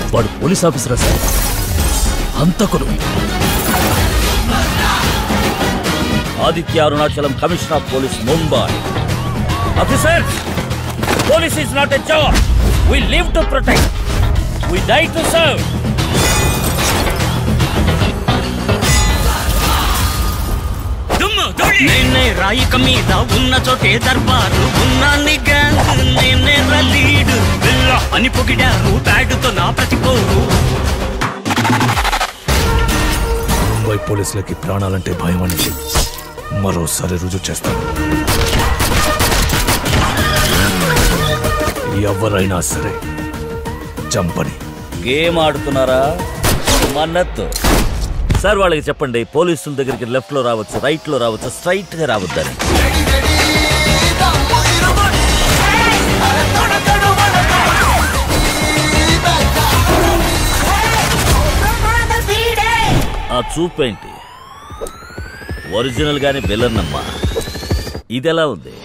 వాడు పోలీస్ ఆఫీసరా సార్ హంతకుడు Aditya Arunachalam commissioner of police Mumbai officer police is not a job we live to protect we die to serve నేనే రాయిక మీద ఉన్న చోటే దర్బారు ఉన్నాన్ని గ్యాంగ్ నేనే లీడ్ బిల్ల అని పొగిడారు బ్యాడుతో నా ప్రతిపోరు ముంబై పోలీసులకి ప్రాణాలంటే భయం అనేది మరోసారి రుజువు చేస్తాను ఎవరైనా సరే చంపని గేమ్ ఆడుతున్నారా మన్నత్తు సార్ వాళ్ళకి చెప్పండి పోలీసుల దగ్గరికి లెఫ్ట్ లో రావచ్చు రైట్ లో రావచ్చు స్ట్రైట్ గా రావద్దని ఆ చూపేంటి ఒరిజినల్ గానే విలన్ అమ్మా ఇదెలా ఉంది